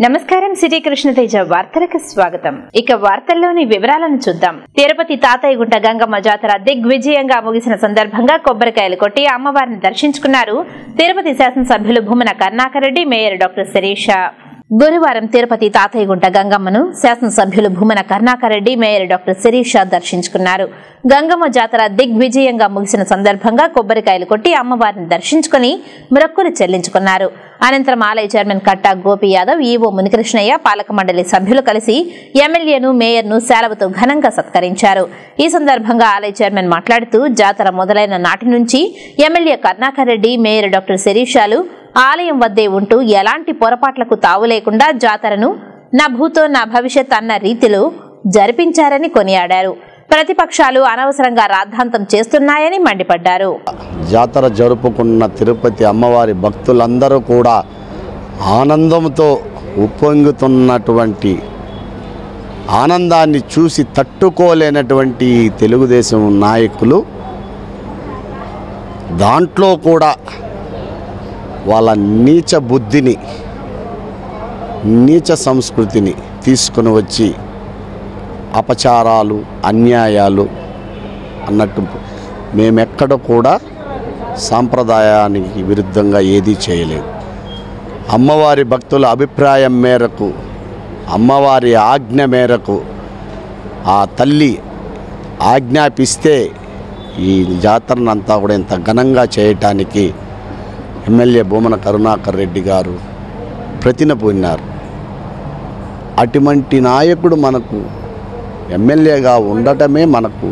నమస్కారం సిటీ కృష్ణతేజ వార్తలకు స్వాగతం ఇక వార్తల్లోని వివరాలను చూద్దాం తిరుపతి తాతయ్యగుంట గంగమ్మ జాతర దిగ్విజయంగా ముగిసిన సందర్భంగా కొబ్బరికాయలు కొట్టి అమ్మవారిని దర్శించుకున్నారు తిరుపతి శాసనసభ్యులు భూమన కరుణాకర్ రెడ్డి మేయర్ డాక్టర్ శిరీష గురువారం తిరుపతి తాతయ్యగుంట గంగమ్మను శాసనసభ్యులు భూమన కరుణాకర్ రెడ్డి మేయర్ డాక్టర్ శిరీష దర్శించుకున్నారు గంగమ్మ జాతర దిగ్విజయంగా ముగిసిన సందర్భంగా కొబ్బరికాయలు కొట్టి అమ్మవారిని దర్శించుకుని మొక్కులు చెల్లించుకున్నారు అనంతరం ఆలయ చైర్మన్ కట్టా గోపి యాదవ్ ఈవో మునికృష్ణయ్య పాలక మండలి సభ్యులు కలిసి ఎమ్మెల్యేను మేయర్ను సెలవుతో ఘనంగా సత్కరించారు ఈ సందర్భంగా ఆలయ చైర్మన్ మాట్లాడుతూ జాతర మొదలైన నాటి నుంచి MLA Karunakar Reddy mayor doctor శిరీషాలు ఆలయం వద్దే ఉంటూ ఎలాంటి పొరపాట్లకు తావు లేకుండా జాతరను నా భూతో నా భవిష్యత్ అన్న రీతిలో జరిపించారని కొనియాడారు ప్రతిపక్షాలు అనవసరంగా రాద్ధాంతం చేస్తున్నాయని మండిపడ్డారు జాతర జరుపుకున్న తిరుపతి అమ్మవారి భక్తులందరూ కూడా ఆనందంతో ఉప్పొంగుతున్నటువంటి ఆనందాన్ని చూసి తట్టుకోలేనటువంటి ఈ తెలుగుదేశం నాయకులు దాంట్లో కూడా వాళ్ళ నీచ బుద్ధిని నీచ సంస్కృతిని తీసుకుని వచ్చి అపచారాలు అన్యాయాలు అన్నట్టు మేమెక్కడ కూడా సాంప్రదాయానికి విరుద్ధంగా ఏదీ చేయలేదు అమ్మవారి భక్తుల అభిప్రాయం మేరకు అమ్మవారి ఆజ్ఞ మేరకు ఆ తల్లి ఆజ్ఞాపిస్తే ఈ జాతరనంతా కూడా ఇంత ఘనంగా చేయటానికి ఎమ్మెల్యే భూమన కరుణాకర్ రెడ్డి గారు ప్రతిన పొందారు అటువంటి నాయకుడు మనకు ఎమ్మెల్యేగా ఉండటమే మనకు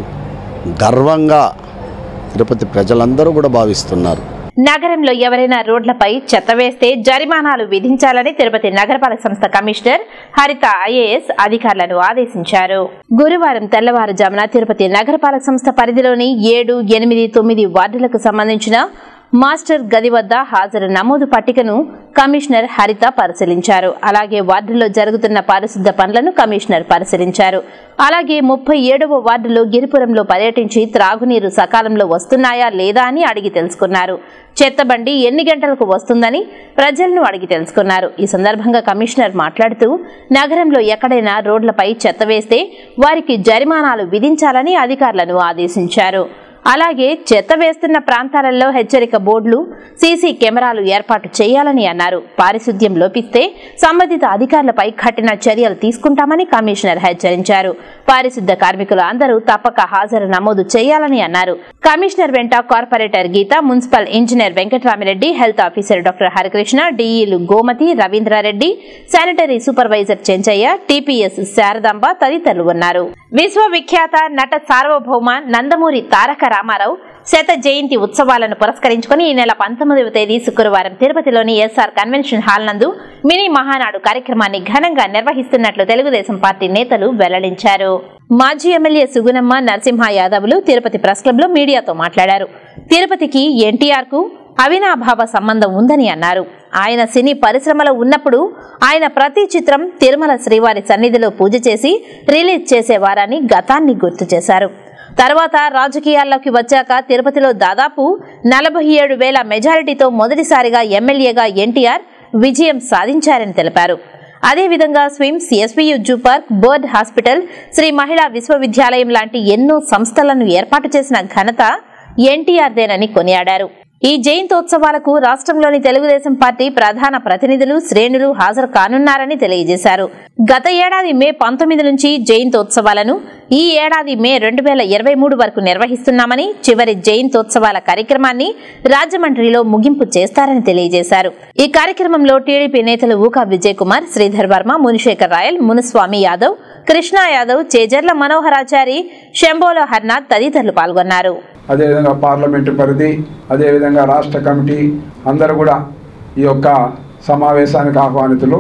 గర్వంగా తిరుపతి ప్రజలందరూ కూడా భావిస్తున్నారు నగరంలో ఎవరైనా రోడ్లపై చెత్త వేస్తే జరిమానాలు విధించాలని తిరుపతి నగరపాలక సంస్థ కమిషనర్ హరిత ఐఏఎస్ అధికారులను ఆదేశించారు గురువారం తెల్లవారుజామున తిరుపతి నగరపాలక సంస్థ పరిధిలోని ఏడు ఎనిమిది తొమ్మిది వార్డులకు సంబంధించిన మాస్టర్ గది వద్ద హాజరు నమోదు పట్టికను కమిషనర్ హరిత పరిశీలించారు అలాగే వార్డులో జరుగుతున్న పారిశుద్ధ పనులను కమిషనర్ పరిశీలించారు అలాగే ముప్పై ఏడవ వార్డులో గిరిపురంలో పర్యటించి త్రాగునీరు సకాలంలో వస్తున్నాయా లేదా అని అడిగి తెలుసుకున్నారు చెత్తబండి ఎన్ని గంటలకు వస్తుందని ప్రజలను అడిగి తెలుసుకున్నారు ఈ సందర్భంగా కమిషనర్ మాట్లాడుతూ నగరంలో ఎక్కడైనా రోడ్లపై చెత్త వేస్తే వారికి జరిమానాలు విధించాలని అధికారులను ఆదేశించారు అలాగే చెత్త వేస్తున్న ప్రాంతాలలో హెచ్చరిక బోర్డులు సీసీ కెమెరాలు ఏర్పాటు చేయాలని అన్నారు పారిశుద్ధ్యం లోపిస్తే సంబంధిత అధికారులపై కఠిన చర్యలు తీసుకుంటామని కమిషనర్ హెచ్చరించారు పారిశుద్ధ కార్మికులు అందరూ తప్పక హాజరు నమోదు చేయాలని అన్నారు కమిషనర్ వెంట corporator Geetha municipal engineer Venkataramireddy health officer doctor Harikrishna డిఈలు Gomathi Ravindrareddy sanitary supervisor Chenchaiah TPS Saradamba తదితరులు ఉన్నారు విశ్వవిఖ్యాత నట సార్వభౌమ నందమూరి తారక రామారావు శత జయంతి ఉత్సవాలను పురస్కరించుకుని ఈ నెల పంతొమ్మిదవ తేదీ శుక్రవారం తిరుపతిలోని ఎస్ఆర్ కన్వెన్షన్ హాల్ నందు మినీ మహానాడు కార్యక్రమాన్ని ఘనంగా నిర్వహిస్తున్నట్లు తెలుగుదేశం పార్టీ నేతలు వెల్లడించారు మాజీ ఎమ్మెల్యే సుగుణమ్మ నరసింహ యాదవ్లు తిరుపతి ప్రెస్ క్లబ్ లో మీడియాతో మాట్లాడారు తిరుపతికి ఎన్టీఆర్ కు అవినాభావ సంబంధం ఉందని అన్నారు ఆయన సినీ పరిశ్రమలో ఉన్నప్పుడు ఆయన ప్రతి చిత్రం తిరుమల శ్రీవారి సన్నిధిలో పూజ చేసి రిలీజ్ చేసేవారని గతాన్ని గుర్తు చేశారు తర్వాత రాజకీయాల్లోకి వచ్చాక తిరుపతిలో దాదాపు నలభై ఏడు వేల మెజారిటీతో మొదటిసారిగా ఎమ్మెల్యేగా ఎన్టీఆర్ విజయం సాధించారని తెలిపారు అదేవిధంగా SVIMS SVU zoo park bird hospital Sri Mahila Visvavidyalayam లాంటి ఎన్నో సంస్థలను ఏర్పాటు చేసిన ఘనత ఎన్టీఆర్దేనని కొనియాడారు ఈ జయంతోత్సవాలకు రాష్ట్రంలోని తెలుగుదేశం పార్టీ ప్రధాన ప్రతినిధులు శ్రేణులు హాజరు కానున్నారని తెలియజేశారు గత ఏడాది మే పంతొమ్మిది నుంచి జయంతోత్సవాలను ఈ ఏడాది మే రెండు వేల ఇరవై మూడు వరకు నిర్వహిస్తున్నామని చివరి జయంతోత్సవాల కార్యక్రమాన్ని రాజమండ్రిలో ముగింపు చేస్తారని తెలియజేశారు ఈ కార్యక్రమంలో టీడీపీ నేతలు ఊకా విజయ్ కుమార్ శ్రీధర్ వర్మ మునిశేఖర్ రాయల్ మునుస్వామి యాదవ్ కృష్ణా యాదవ్ చేజర్ల మనోహరాచారి శంభోల హర్నాథ్ తదితరులు పాల్గొన్నారు అదేవిధంగా పార్లమెంటు పరిధి అదేవిధంగా రాష్ట్ర కమిటీ అందరూ కూడా ఈ యొక్క సమావేశానికి ఆహ్వానితులు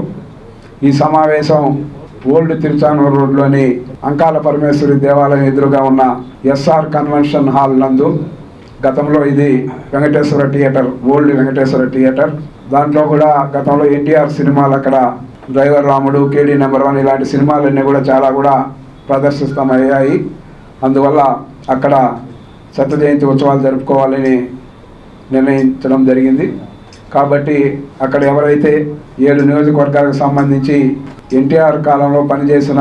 ఈ సమావేశం ఓల్డ్ తిరుచానూరు రోడ్లోని అంకాల పరమేశ్వరి దేవాలయం ఎదురుగా ఉన్న ఎస్ఆర్ కన్వెన్షన్ హాల్ నందు గతంలో ఇది Venkateswara theatre old Venkateswara theatre దాంట్లో కూడా గతంలో ఎన్టీఆర్ సినిమాలు అక్కడ డ్రైవర్ రాముడు కేడీ నెంబర్ వన్ ఇలాంటి సినిమాలన్నీ కూడా చాలా కూడా ప్రదర్శిస్తామయ్యాయి అందువల్ల అక్కడ శత జయంతి ఉత్సవాలు జరుపుకోవాలని నిర్ణయించడం జరిగింది కాబట్టి అక్కడ ఎవరైతే ఏడు నియోజకవర్గాలకు సంబంధించి ఎన్టీఆర్ కాలంలో పనిచేసిన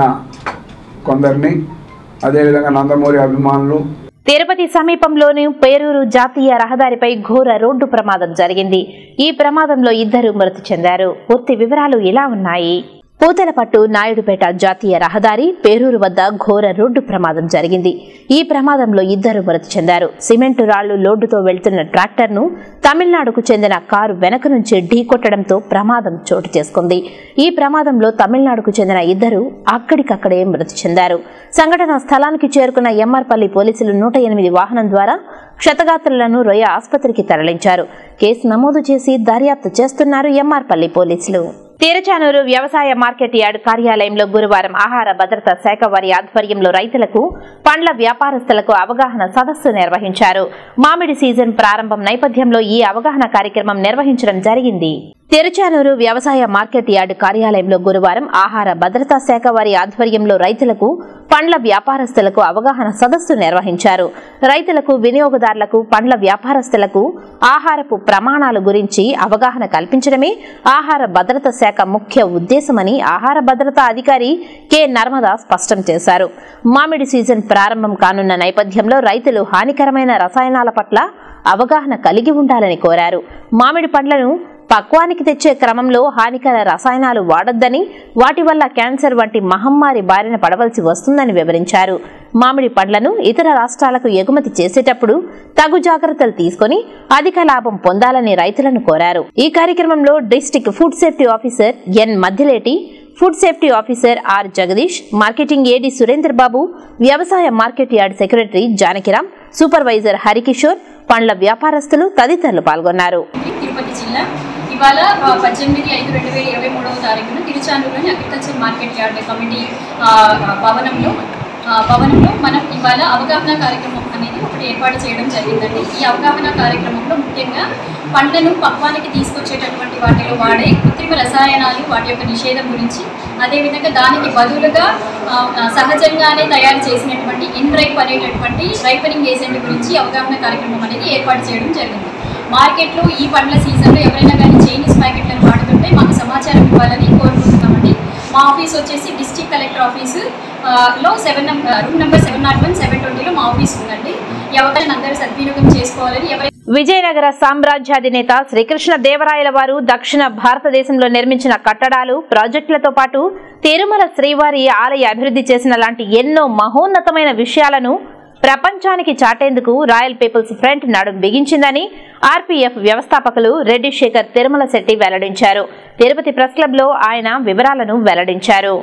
కొందరిని అదేవిధంగా నందమూరి అభిమానులు తిరుపతి సమీపంలోని పేరూరు జాతీయ రహదారిపై ఘోర రోడ్డు ప్రమాదం జరిగింది ఈ ప్రమాదంలో ఇద్దరు మృతి చెందారు పూర్తి వివరాలు ఇలా ఉన్నాయి పూతలపట్టు నాయుడుపేట జాతీయ రహదారి పేరూరు వద్ద ఘోర రోడ్డు ప్రమాదం జరిగింది ఈ ప్రమాదంలో ఇద్దరు మృతి చెందారు సిమెంటు రాళ్లు లోడ్డుతో వెళ్తున్న ట్రాక్టర్ను తమిళనాడుకు చెందిన కారు వెనక నుంచి ఢీకొట్టడంతో ప్రమాదం చోటు చేసుకుంది ఈ ప్రమాదంలో తమిళనాడుకు చెందిన ఇద్దరు అక్కడికక్కడే మృతి చెందారు సంఘటన స్థలానికి చేరుకున్న ఎంఆర్పల్లి పోలీసులు నూట ఎనిమిది వాహనం ద్వారా క్షతగాత్రులను రొయ్య ఆసుపత్రికి తరలించారు కేసు నమోదు చేసి దర్యాప్తు చేస్తున్నారు ఎంఆర్పల్లి పోలీసులు తీరచానూరు వ్యవసాయ మార్కెట్ యార్డ్ కార్యాలయంలో గురువారం ఆహార భద్రతా శాఖ వారి ఆధ్వర్యంలో రైతులకు పండ్ల వ్యాపారస్తులకు అవగాహన సదస్సు నిర్వహించారు మామిడి సీజన్ ప్రారంభం నేపథ్యంలో ఈ అవగాహన కార్యక్రమం నిర్వహించడం జరిగింది తిరుచానూరు వ్యవసాయ మార్కెట్ యార్డ్ కార్యాలయంలో గురువారం ఆహార భద్రతా శాఖ వారి ఆధ్వర్యంలో రైతులకు పండ్ల వ్యాపారస్తులకు అవగాహన సదస్సు నిర్వహించారు రైతులకు వినియోగదారులకు పండ్ల వ్యాపారస్తులకు ఆహారపు ప్రమాణాల గురించి అవగాహన కల్పించడమే ఆహార భద్రత శాఖ ముఖ్య ఉద్దేశమని ఆహార భద్రతా అధికారి కె నర్మదా స్పష్టం చేశారు మామిడి సీజన్ ప్రారంభం కానున్న నేపథ్యంలో రైతులు హానికరమైన రసాయనాల పట్ల అవగాహన కలిగి ఉండాలని కోరారు మామిడి పండ్లను పక్వానికి తెచ్చే క్రమంలో హానికర రసాయనాలు వాడొద్దని వాటి వల్ల క్యాన్సర్ వంటి మహమ్మారి బారిన పడవలసి వస్తుందని వివరించారు మామిడి పండ్లను ఇతర రాష్ట్రాలకు ఎగుమతి చేసేటప్పుడు తగు జాగ్రత్తలు తీసుకుని అధిక లాభం పొందాలని రైతులను కోరారు ఈ కార్యక్రమంలో district food safety officer N Madhyaleti food safety officer R Jagadish marketing AD Surender Babu వ్యవసాయ market yard secretary Janakiram supervisor Harikishore పండ్ల వ్యాపారస్తులు తదితరులు పాల్గొన్నారు తిరుపతి జిల్లా ఇవాళ ఆ, పద్దెనిమిది ఐదు రెండు వేల ఇరవై మూడవ తారీఖున తిరుచానూరులోని అగ్రికల్చర్ మార్కెట్ యార్డ్ కమిటీ ఆ, ఆ, భవనంలో ఆ, భవనంలో మనం ఇవాళ అవగాహన కార్యక్రమం అనేది ఒకటి ఏర్పాటు చేయడం జరిగిందండి ఈ అవగాహన కార్యక్రమంలో ముఖ్యంగా పండ్లను పక్వానికి తీసుకొచ్చేటటువంటి వాటిలో వాడే కృత్రిమ రసాయనాలు వాటి యొక్క నిషేధం గురించి అదేవిధంగా దానికి బదులుగా ఆ, ఆ, సహజంగానే తయారు చేసినటువంటి ఇన్రైప్ అనేటటువంటి రైపనింగ్ ఏజెంట్ గురించి అవగాహన కార్యక్రమం అనేది ఏర్పాటు చేయడం జరిగింది మార్కెట్లో ఈ పండ్ల సీజన్లో ఎవరైనా కానీ చైనీస్ ప్యాకెట్లను వాడుతుంటే మాకు సమాచారం ఇవ్వాలని కోరుకుంటున్నామండి మా ఆఫీస్ వచ్చేసి డిస్ట్రిక్ట్ కలెక్టర్ ఆఫీసు ఆ, లో seven number room number seven not one seven ట్వంటీలో మా ఆఫీస్ ఉందండి ఈ అవకాశం అందరూ సద్వినియోగం చేసుకోవాలని ఎవరైనా విజయనగర సామ్రాజ్యాధినేత శ్రీకృష్ణ దేవరాయల వారు దక్షిణ భారతదేశంలో నిర్మించిన కట్టడాలు ప్రాజెక్టులతో పాటు తిరుమల శ్రీవారి ఆలయ అభివృద్ధి చేసిన లాంటి ఎన్నో మహోన్నతమైన విషయాలను ప్రపంచానికి చాటేందుకు రాయల్ పీపుల్స్ ఫ్రంట్ నడుం బిగించిందని ఆర్పీఎఫ్ వ్యవస్థాపకులు రెడ్డి శేఖర్ తిరుమల శెట్టి వెల్లడించారు తిరుపతి ప్రెస్ క్లబ్ లో ఆయన వివరాలను వెల్లడించారు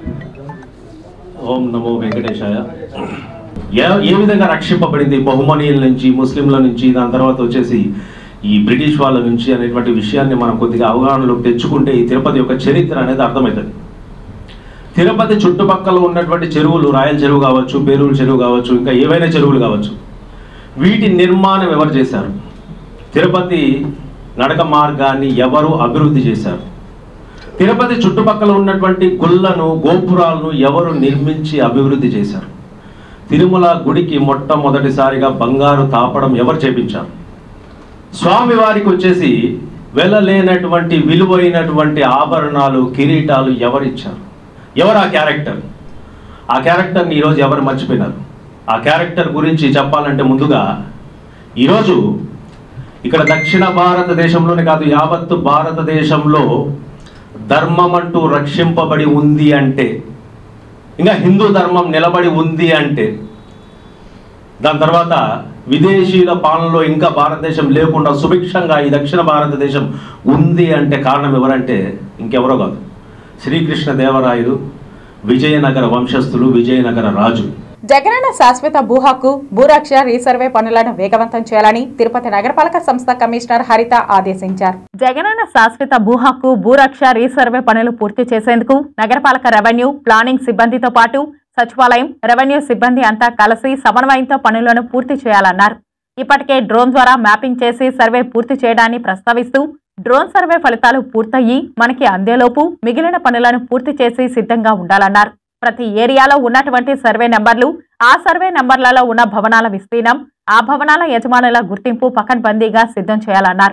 ఓం నమో వెంకటేశాయ ఏ ఏ విధంగా రక్షింపబడింది బహుమనీయుల నుంచి ముస్లింల నుంచి దాని తర్వాత వచ్చేసి ఈ బ్రిటిష్ వాళ్ళ నుంచి అనేటువంటి విషయాన్ని మనం కొద్దిగా అవగాహనలోకి తెచ్చుకుంటే ఈ తిరుపతి యొక్క చరిత్ర అనేది అర్థమవుతుంది తిరుపతి చుట్టుపక్కల ఉన్నటువంటి చెరువులు రాయల చెరువు కావచ్చు పేరూరు చెరువు కావచ్చు ఇంకా ఏవైనా చెరువులు కావచ్చు వీటి నిర్మాణం ఎవరు చేశారు తిరుపతి నడక మార్గాన్ని ఎవరు అభివృద్ధి చేశారు తిరుపతి చుట్టుపక్కల ఉన్నటువంటి గుళ్ళను గోపురాలను ఎవరు నిర్మించి అభివృద్ధి చేశారు తిరుమల గుడికి మొట్టమొదటిసారిగా బంగారు తాపడం ఎవరు చేపించారు స్వామివారికి వచ్చేసి వెళ్ళలేనటువంటి విలువైనటువంటి ఆభరణాలు కిరీటాలు ఎవరిచ్చారు ఎవరు ఆ క్యారెక్టర్ ఆ క్యారెక్టర్ని ఈరోజు ఎవరు మర్చిపోయినారు ఆ క్యారెక్టర్ గురించి చెప్పాలంటే ముందుగా ఈరోజు ఇక్కడ దక్షిణ భారతదేశంలోనే కాదు యావత్తు భారతదేశంలో ధర్మం అంటూ రక్షింపబడి ఉంది అంటే ఇంకా హిందూ ధర్మం నిలబడి ఉంది అంటే దాని తర్వాత విదేశీయుల పాలనలో ఇంకా భారతదేశం లేకుండా సుభిక్షంగా ఈ దక్షిణ భారతదేశం ఉంది అంటే కారణం ఎవరంటే ఇంకెవరో కాదు శ్రీకృష్ణ దేవరాయలు విజయనగర వంశస్థులు విజయనగర రాజు జగనన్న శాశ్వత భూ హక్కు భూరక్ష రీసర్వే పనులను వేగవంతం చేయాలని తిరుపతి నగరపాలక సంస్థ కమిషనర్ హరిత ఆదేశించారు జగనన్న శాశ్వత భూ హక్కు భూరక్ష రీసర్వే పనులు పూర్తి చేసేందుకు నగరపాలక రెవెన్యూ ప్లానింగ్ సిబ్బందితో పాటు సచివాలయం రెవెన్యూ సిబ్బంది అంతా కలిసి సమన్వయంతో పనులను పూర్తి చేయాలన్నారు ఇప్పటికే డ్రోన్ ద్వారా మ్యాపింగ్ చేసి సర్వే పూర్తి చేయడాన్ని ప్రస్తావిస్తూ డ్రోన్ సర్వే ఫలితాలు పూర్తయ్యి మనకి అందేలోపు మిగిలిన పనులను పూర్తి చేసి సిద్ధంగా ఉండాలన్నారు ప్రతి ఏరియాలో ఉన్నటువంటి సర్వే నెంబర్లు ఆ సర్వే నెంబర్లలో ఉన్న భవనాల విస్తీర్ణం ఆ భవనాల యజమానుల గుర్తింపు పకడ్బందీగా సిద్ధం చేయాలన్నారు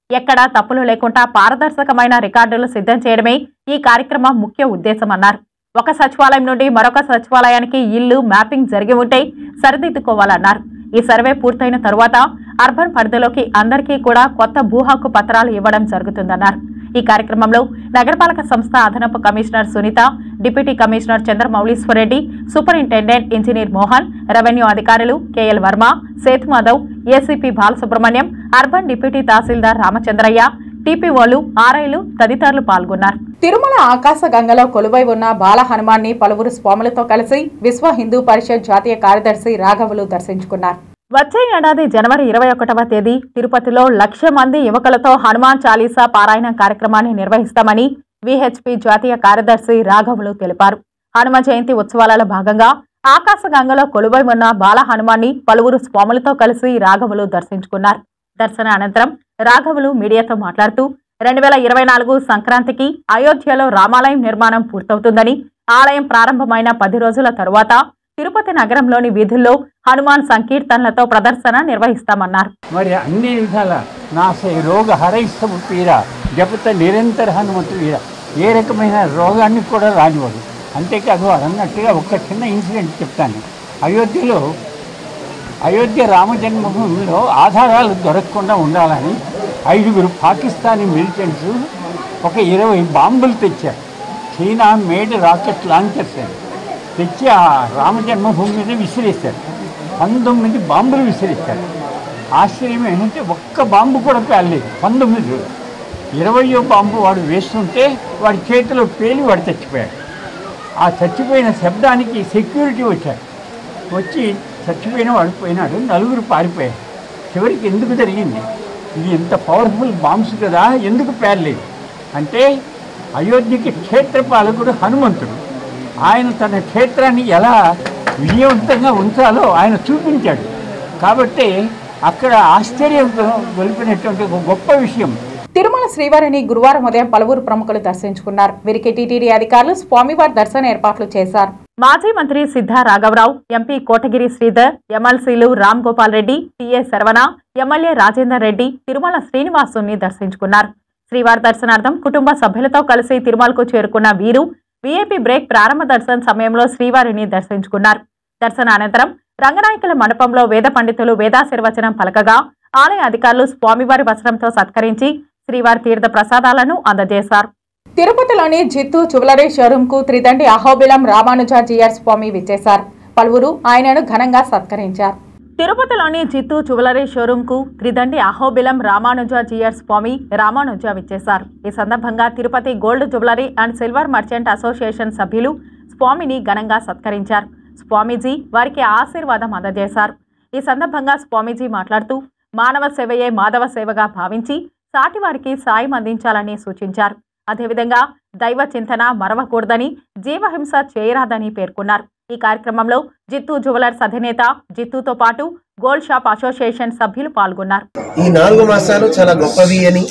ఎక్కడా తప్పులు లేకుండా పారదర్శకమైన రికార్డులు సిద్ధం చేయడమే ఈ కార్యక్రమం ముఖ్య ఉద్దేశమన్నారు ఒక సచివాలయం నుండి మరొక సచివాలయానికి ఇల్లు మ్యాపింగ్ జరిగి ఉంటే సరిదిద్దుకోవాలన్నారు ఈ సర్వే పూర్తయిన తరువాత అర్బన్ పరిధిలోకి అందరికీ కూడా కొత్త భూ హక్కు పత్రాలు ఇవ్వడం జరుగుతుందన్నారు ఈ కార్యక్రమంలో నగరపాలక సంస్థ అదనపు commissioner Sunitha deputy commissioner Chandramouliswara Reddy superintendent engineer Mohan revenue అధికారులు KL Varma Sethu Madhav ACP Balasubramanyam urban deputy tahsildar Ramachandraiah టీపీఓలు ఆర్ఐలు తదితరులు పాల్గొన్నారు తిరుమల ఆకాశ గంగలో కొలువై ఉన్న బాల హనుమాన్ని పలువురు స్వాములతో కలిసి విశ్వ హిందూ పరిషత్ జాతీయ కార్యదర్శి రాఘవులు దర్శించుకున్నారు వచ్చే ఏడాది జనవరి ఇరవై ఒకటవ తేదీ తిరుపతిలో లక్ష మంది యువకులతో హనుమాన్ చాలీసా పారాయణం కార్యక్రమాన్ని నిర్వహిస్తామని విహెచ్పి జాతీయ కార్యదర్శి రాఘవులు తెలిపారు హనుమ జయంతి ఉత్సవాలలో భాగంగా ఆకాశగంగలో కొలువై ఉన్న బాల హనుమాన్ని పలువురు స్వాములతో కలిసి రాఘవులు దర్శించుకున్నారు దర్శన అనంతరం రాఘవులు మీడియాతో మాట్లాడుతూ రెండు వేల ఇరవై నాలుగు సంక్రాంతికి అయోధ్యలో రామాలయం నిర్మాణం పూర్తవుతుందని ఆలయం ప్రారంభమైన పది రోజుల తరువాత తిరుపతి నగరంలోని వీధుల్లో హనుమాన్ సంకీర్తనలతో ప్రదర్శన నిర్వహిస్తామన్నారు మరి అన్ని విధాల నాసే రోగ హరైస్తము పీర జపత నిరంతర హనుమతు వీర ఏ రకమైన రోగాన్ని కూడా రానివాడు అంతేకాదు అది అన్నట్టుగా ఒక చిన్న ఇన్సిడెంట్ చెప్తాను అయోధ్యలో అయోధ్య రామ జన్మభూమిలో ఆధారాలు దొరకకుండా ఉండాలని ఐదుగురు పాకిస్తానీ మిలిటెంట్స్ ఒక ఇరవై బాంబులు తెచ్చారు చైనా మేడ్ రాకెట్ లాంచర్స్ అని తెచ్చి ఆ రామ జన్మభూమి మీద విసిరేశారు పంతొమ్మిది బాంబులు విసిరేశారు ఆశ్చర్యం ఏంటంటే ఒక్క బాంబు కూడా పేలలేదు పంతొమ్మిది రోజులు ఇరవయో బాంబు వాడు వేస్తుంటే వాడి చేతిలో పేలి వాడు చచ్చిపోయాడు ఆ చచ్చిపోయిన శబ్దానికి సెక్యూరిటీ వచ్చారు వచ్చి చచ్చిపోయిన వాడు పోయినాడు నలుగురు పారిపోయారు చివరికి ఎందుకు జరిగింది ఇది ఎంత పవర్ఫుల్ బాంబ్స్ కదా ఎందుకు పేర్లేదు అంటే అయోధ్యకి క్షేత్రపాలకుడు హనుమంతుడు ఆయన తన క్షేత్రాన్ని ఎలా విజయవంతంగా ఉంచాలో ఆయన చూపించాడు కాబట్టి అక్కడ ఆశ్చర్యం గొలిపినటువంటి ఒక గొప్ప విషయం తిరుమల శ్రీవారిని గురువారం ఉదయం పలువురు ప్రముఖులు దర్శించుకున్నారు వీరికి టీటీడీ అధికారులు స్వామివారి దర్శన ఏర్పాట్లు చేశారు మాజీ మంత్రి సిద్ధా రాఘవరావు ఎంపీ కోటగిరి శ్రీధర్ ఎమ్మెల్సీలు రామ్ గోపాల్ రెడ్డి టిఏ శరవణ ఎమ్మెల్యే రాజేందర్ రెడ్డి తిరుమల శ్రీనివాసుని దర్శించుకున్నారు శ్రీవారి దర్శనార్థం కుటుంబ సభ్యులతో కలిసి తిరుమలకు చేరుకున్న వీరు వీఐపీ బ్రేక్ ప్రారంభ దర్శన సమయంలో శ్రీవారిని దర్శించుకున్నారు దర్శన అనంతరం రంగనాయకుల మండపంలో వేద పండితులు వేదాశీర్వచనం పలకగా ఆలయ అధికారులు స్వామివారి వస్త్రంతో సత్కరించి శ్రీవారి తీర్థ ప్రసాదాలను అందజేశారు తిరుపతిలోని జిత్తు జ్యువెలరీ షోరూమ్ కు త్రిదండి అహోబిలం రామానుజాజీఆర్ స్వామి విచ్చేశారు పలువురు ఆయనను ఘనంగా సత్కరించారు తిరుపతిలోని జిత్తు జ్యువెలరీ షోరూమ్ కు త్రిదండి అహోబిలం రామానుజ జిఆర్ స్వామి రామానుజ విచ్చేశారు ఈ సందర్భంగా Tirupati gold jewellery and silver merchant association సభ్యులు స్వామిని ఘనంగా సత్కరించారు స్వామీజీ వారికి ఆశీర్వాదం అందజేశారు ఈ సందర్భంగా స్వామీజీ మాట్లాడుతూ మానవ సేవయే మాధవ సేవగా భావించి సాటివారికి సాయం అందించాలని సూచించారు అదేవిధంగా దైవ చింతన మరవకూడదని జీవహింస చేయరాదని పేర్కొన్నారు ఈ కార్యక్రమంలో జిత్తు జ్యువెలర్స్ అధినేత జిత్తుతో పాటు గోల్డ్ షాప్ అసోసియేషన్ సభ్యులు పాల్గొన్నారు ఈ నాలుగు మాసాలు చాలా గొప్పవి అని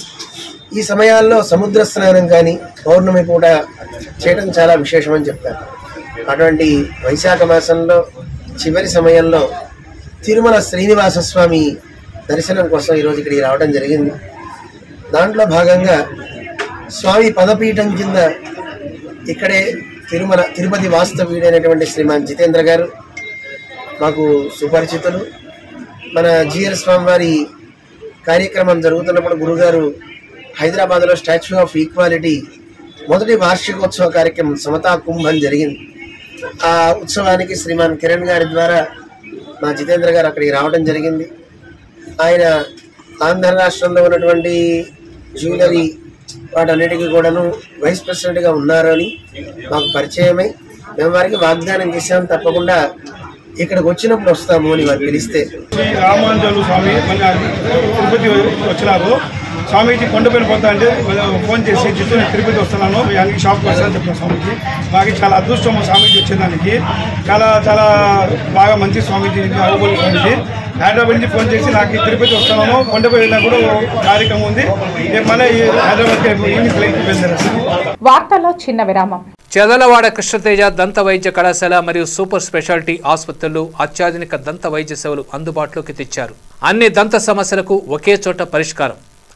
ఈ సమయాల్లో సముద్ర స్నానం కానీ పౌర్ణమి కూడా చేయడం చాలా విశేషమని చెప్తారు అటువంటి వైశాఖ మాసంలో చివరి సమయంలో తిరుమల శ్రీనివాస స్వామి దర్శనం కోసం ఈరోజు ఇక్కడికి రావడం జరిగింది దాంట్లో భాగంగా స్వామి పదపీఠం కింద ఇక్కడే తిరుమల తిరుపతి వాస్తవ్యుడైనటువంటి శ్రీమాన్ జితేంద్ర గారు మాకు సుపరిచితులు మన జిఆర్ స్వామి వారి కార్యక్రమం జరుగుతున్నప్పుడు గురుగారు హైదరాబాద్లో స్టాచ్యూ ఆఫ్ ఈక్వాలిటీ మొదటి వార్షికోత్సవ కార్యక్రమం సమతా కుంభం జరిగింది ఆ ఉత్సవానికి శ్రీమాన్ కిరణ్ గారి ద్వారా మా జితేంద్ర గారు అక్కడికి రావడం జరిగింది ఆయన ఆంధ్ర రాష్ట్రంలో ఉన్నటువంటి జ్యువెలరీ వాటన్నిటికీ కూడాను వైస్ ప్రెసిడెంట్గా ఉన్నారు అని మాకు పరిచయమై మేము వారికి వాగ్దానం చేసాం తప్పకుండా ఇక్కడికి వచ్చినప్పుడు వస్తాము అని వారు పిలిస్తే శ్రీ రామానుజులు స్వామి మన తిరుపతి వచ్చినారు స్వామీజీ కొండపైన పోతా అంటే ఫోన్ చేసి జిత్తు నేను తిరుపతి వస్తున్నాను మీ అంగడి షాప్కి వస్తానని చెప్పిన స్వామీజీ మాకు చాలా అదృష్టం స్వామీజీ వచ్చేదానికి చాలా చాలా బాగా మంచి స్వామీజీ అవ్వబోలు స్వామీజీ హైదరాబాద్ నుంచి ఫోన్ చేసి నాకు ఈ తిరుపతి వస్తున్నాను కొండపై వెళ్ళినా కూడా ఓ కార్యక్రమం ఉంది రేపు మళ్ళీ ఈ హైదరాబాద్కి ఈవినింగ్ ఫ్లైట్ బయలుదేరేస్తాను వార్తల్లో చిన్న విరామం చదలవాడ కృష్ణతేజ దంత వైద్య కళాశాల మరియు సూపర్ స్పెషాలిటీ ఆసుపత్రులు అత్యాధునిక దంత వైద్య సేవలు అందుబాటులోకి తెచ్చారు అన్ని దంత సమస్యలకు ఒకే చోట పరిష్కారం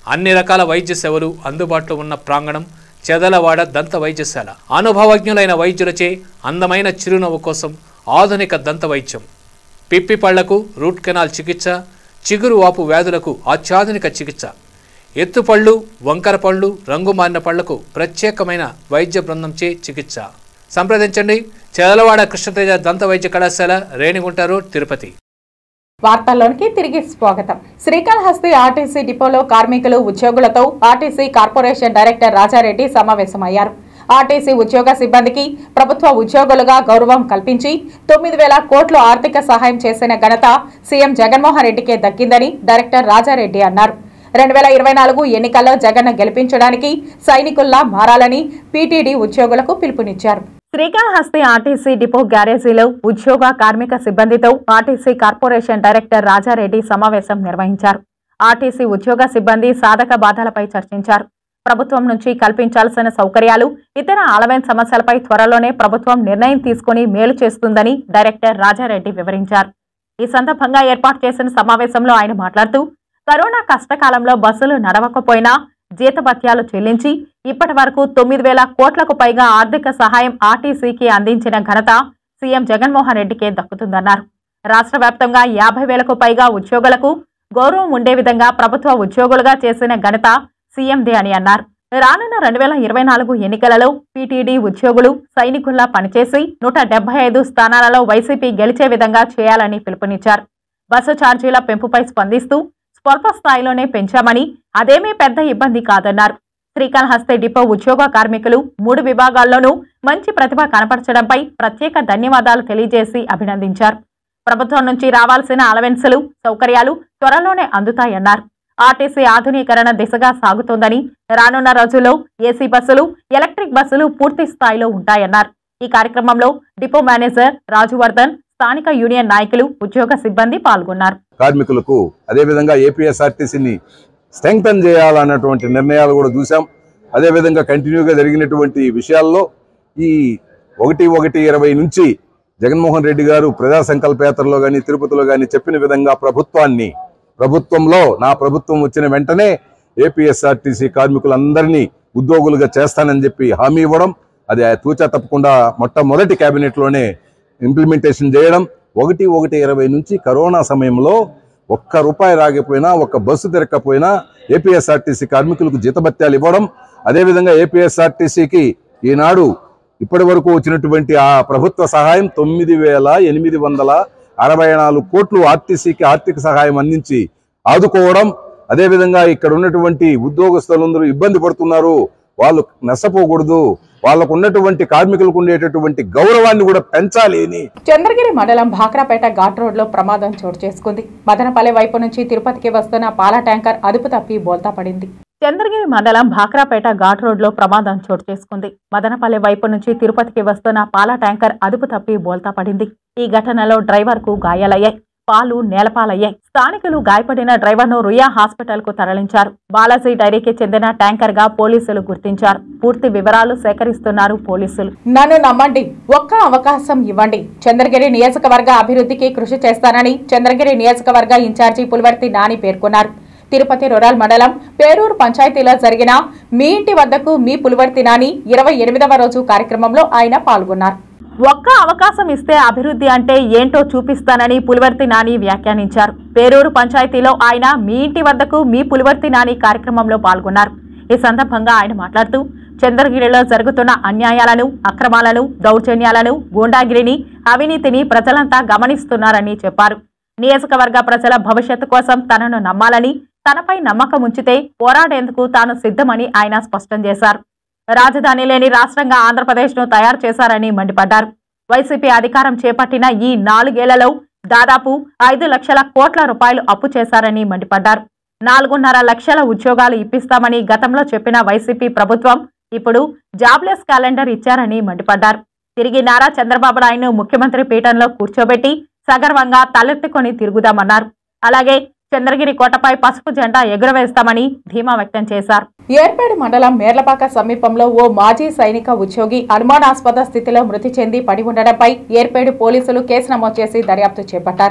అన్ని రకాల వైద్య సేవలు అందుబాటులో ఉన్న ప్రాంగణం చెదలవాడ దంత వైద్యశాల అనుభవజ్ఞులైన వైద్యులచే అందమైన చిరునవ్వు కోసం ఆధునిక దంత వైద్యం పిప్పి పళ్లకు రూట్ కెనాల్ చికిత్స చిగురు వాపు వ్యాధులకు అత్యాధునిక చికిత్స ఎత్తుపళ్ళు వంకర పళ్ళు రంగు మారిన పళ్లకు ప్రత్యేకమైన వైద్య బృందంచే చికిత్స సంప్రదించండి చెదలవాడ కృష్ణతేజ దంత వైద్య కళాశాల రేణిగుంట రోడ్ తిరుపతి వార్తల్లోనికి తిరిగి స్వాగతం శ్రీకాళహస్తి ఆర్టీసీ డిపోలో కార్మికులు ఉద్యోగులతో ఆర్టీసీ కార్పొరేషన్ డైరెక్టర్ రాజారెడ్డి సమావేశమయ్యారు ఆర్టీసీ ఉద్యోగ సిబ్బందికి ప్రభుత్వ ఉద్యోగులుగా గౌరవం కల్పించి తొమ్మిది వేల కోట్లు ఆర్థిక సహాయం చేసిన ఘనత సీఎం జగన్మోహన్ రెడ్డికే దక్కిందని డైరెక్టర్ రాజారెడ్డి అన్నారు రెండు వేల ఇరవై నాలుగు ఎన్నికల్లో జగన్ గెలిపించడానికి సైనికుల్లా మారాలని పీటీడీ ఉద్యోగులకు పిలుపునిచ్చారు శ్రీకాళహస్తి ఆర్టీసీ డిపో గ్యారేజీలో ఉద్యోగ కార్మిక సిబ్బందితో ఆర్టీసీ కార్పొరేషన్ డైరెక్టర్ రాజారెడ్డి సమావేశం నిర్వహించారు ఆర్టీసీ ఉద్యోగ సిబ్బంది సాధక బాధలపై చర్చించారు ప్రభుత్వం నుంచి కల్పించాల్సిన సౌకర్యాలు ఇతర అలవైన సమస్యలపై త్వరలోనే ప్రభుత్వం నిర్ణయం తీసుకుని మేలు చేస్తుందని డైరెక్టర్ రాజారెడ్డి వివరించారు ఈ సందర్భంగా ఏర్పాటు చేసిన సమావేశంలో ఆయన మాట్లాడుతూ కరోనా కష్టకాలంలో బస్సులు నడవకపోయినా జీతభత్యాలు చెల్లించి ఇప్పటి వరకు తొమ్మిది వేల కోట్లకు పైగా ఆర్థిక సహాయం ఆర్టీసీకి అందించిన ఘనత సీఎం జగన్మోహన్ రెడ్డికే దక్కుతుందన్నారు రాష్ట్ర వ్యాప్తంగా యాభై వేలకు పైగా ఉద్యోగులకు గౌరవం ఉండే విధంగా ప్రభుత్వ ఉద్యోగులుగా చేసిన ఘనత సీఎందే అని అన్నారు రానున్న రెండు వేల ఇరవై నాలుగు ఎన్నికలలో పీటీడీ ఉద్యోగులు సైనికుల్లా పనిచేసి నూట డెబ్బై ఐదు స్థానాలలో వైసీపీ గెలిచే విధంగా చేయాలని పిలుపునిచ్చారు బస్సు ఛార్జీల పెంపుపై స్పందిస్తూ స్వల్ప స్థాయిలోనే పెంచామని అదేమీ పెద్ద ఇబ్బంది కాదన్నారు శ్రీకాళహస్తి డిపో ఉద్యోగ కార్మికులు మూడు విభాగాల్లోనూ మంచి ప్రతిభ కనపరచడంపై ప్రత్యేక ధన్యవాదాలు తెలియజేసి అభినందించారు ప్రభుత్వం నుంచి రావాల్సిన అలవెన్సులు సౌకర్యాలు త్వరలోనే అందుతాయన్నారు ఆర్టీసీ ఆధునీకరణ దిశగా సాగుతోందని రానున్న రోజుల్లో ఏసీ బస్సులు ఎలక్ట్రిక్ బస్సులు పూర్తి స్థాయిలో ఉంటాయన్నారు ఈ కార్యక్రమంలో డిపో మేనేజర్ రాజువర్ధన్ స్థానిక యూనియన్ నాయకులు ఉద్యోగ సిబ్బంది పాల్గొన్నారు కార్మికులకు అదేవిధంగా ఏపీఎస్ఆర్టీసీని స్ట్రెంగ్తన్ చేయాలన్నటువంటి నిర్ణయాలు కూడా చూసాం అదేవిధంగా కంటిన్యూగా జరిగినటువంటి విషయాల్లో ఈ ఒకటి ఒకటి ఇరవై నుంచి జగన్మోహన్ రెడ్డి గారు ప్రజా సంకల్పయాత్రలో కానీ తిరుపతిలో కానీ చెప్పిన విధంగా ప్రభుత్వాన్ని ప్రభుత్వంలో నా ప్రభుత్వం వచ్చిన వెంటనే ఏపీఎస్ఆర్టీసీ కార్మికులందరినీ ఉద్యోగులుగా చేస్తానని చెప్పి హామీ ఇవ్వడం అది తూచా తప్పకుండా మొట్టమొదటి కేబినెట్లోనే ఇంప్లిమెంటేషన్ చేయడం ఒకటి ఒకటి ఇరవై నుంచి కరోనా సమయంలో ఒక్క రూపాయి రాకపోయినా ఒక్క బస్సు తిరగకపోయినా ఏపీఎస్ఆర్టీసీ కార్మికులకు జీతభత్యాలు ఇవ్వడం అదేవిధంగా ఏపీఎస్ఆర్టీసీకి ఈనాడు ఇప్పటి వరకు వచ్చినటువంటి ఆ ప్రభుత్వ సహాయం తొమ్మిది వేల ఎనిమిది వందల అరవై నాలుగు కోట్లు ఆర్టీసీకి ఆర్థిక సహాయం అందించి ఆదుకోవడం అదేవిధంగా ఇక్కడ ఉన్నటువంటి ఉద్యోగస్తులందరూ ఇబ్బంది పడుతున్నారు వాళ్ళు నష్టపోకూడదు వాళ్ళకు ఉన్నటువంటి కార్మికులకు ఉండేటటువంటి గౌరవాన్ని కూడా పెంచాలి అని చంద్రగిరి మండలం భాక్రాపేట ఘాట్ రోడ్ లో ప్రమాదం చోటు చేసుకుంది మదనపల్లి వైపు నుంచి తిరుపతికి వస్తున్న పాల ట్యాంకర్ అదుపు తప్పి బోల్తా పడింది చంద్రగిరి మండలం భాక్రాపేట ఘాట్ రోడ్ లో ప్రమాదం చోటు చేసుకుంది మదనపల్లి వైపు నుంచి తిరుపతికి వస్తున్న పాల ట్యాంకర్ అదుపు తప్పి బోల్తా పడింది ఈ ఘటనలో డ్రైవర్ కు గాయాలయ్యాయి పాలు నేలపాలయ్యాయి స్థానికులు గాయపడిన డ్రైవర్ ను రుయా హాస్పిటల్ కు తరలించారు బాలాజీ డైరీకి చెందిన ట్యాంకర్ గా పోలీసులు గుర్తించారు పూర్తి వివరాలు సేకరిస్తున్నారు పోలీసులు నన్ను నమ్మండి ఒక్క అవకాశం ఇవ్వండి చంద్రగిరి నియోజకవర్గ అభివృద్ధికి కృషి చేస్తానని చంద్రగిరి నియోజకవర్గ ఇన్ఛార్జి పులివర్తి నాని పేర్కొన్నారు తిరుపతి రూరల్ మండలం పేరూరు పంచాయతీలో జరిగిన మీ ఇంటి వద్దకు మీ పులివర్తి నాని ఇరవై ఎనిమిదవ రోజు కార్యక్రమంలో ఆయన పాల్గొన్నారు ఒక్క అవకాశం ఇస్తే అభివృద్ధి అంటే ఏంటో చూపిస్తానని పులివర్తి నాని వ్యాఖ్యానించారు పేరూరు పంచాయతీలో ఆయన మీ ఇంటి వద్దకు మీ పులివర్తి నాని కార్యక్రమంలో పాల్గొన్నారు ఈ సందర్భంగా ఆయన మాట్లాడుతూ చంద్రగిరిలో జరుగుతున్న అన్యాయాలను అక్రమాలను దౌర్జన్యాలను గూండాగిరిని అవినీతిని ప్రజలంతా గమనిస్తున్నారని చెప్పారు నియోజకవర్గ ప్రజల భవిష్యత్తు కోసం తనను నమ్మాలని తనపై నమ్మకం ఉంచితే పోరాడేందుకు తాను సిద్ధమని ఆయన స్పష్టం చేశారు రాజధాని లేని రాష్ట్రంగా ఆంధ్రప్రదేశ్ను తయారు చేశారని మండిపడ్డారు వైసీపీ అధికారం చేపట్టిన ఈ నాలుగేళ్లలో దాదాపు ఐదు లక్షల కోట్ల రూపాయలు అప్పు చేశారని మండిపడ్డారు నాలుగున్నర లక్షల ఉద్యోగాలు ఇప్పిస్తామని గతంలో చెప్పిన వైసీపీ ప్రభుత్వం ఇప్పుడు జాబ్లెస్ క్యాలెండర్ ఇచ్చారని మండిపడ్డారు తిరిగి నారా చంద్రబాబు నాయుడు ముఖ్యమంత్రి పీఠంలో కూర్చోబెట్టి సగర్వంగా తలెత్తుకొని తిరుగుదామన్నారు అలాగే చంద్రగిరి కోటపై పసుపు జెండా ఎగురవేస్తామని ధీమా వ్యక్తం చేశారు ఏర్పేడు మండలం మేర్లపాక సమీపంలో ఓ మాజీ సైనిక ఉద్యోగి అనుమానాస్పద స్థితిలో మృతి చెంది పడి ఉండడంపై ఏర్పేడు పోలీసులు కేసు నమోదు చేసి దర్యాప్తు చేపట్టారు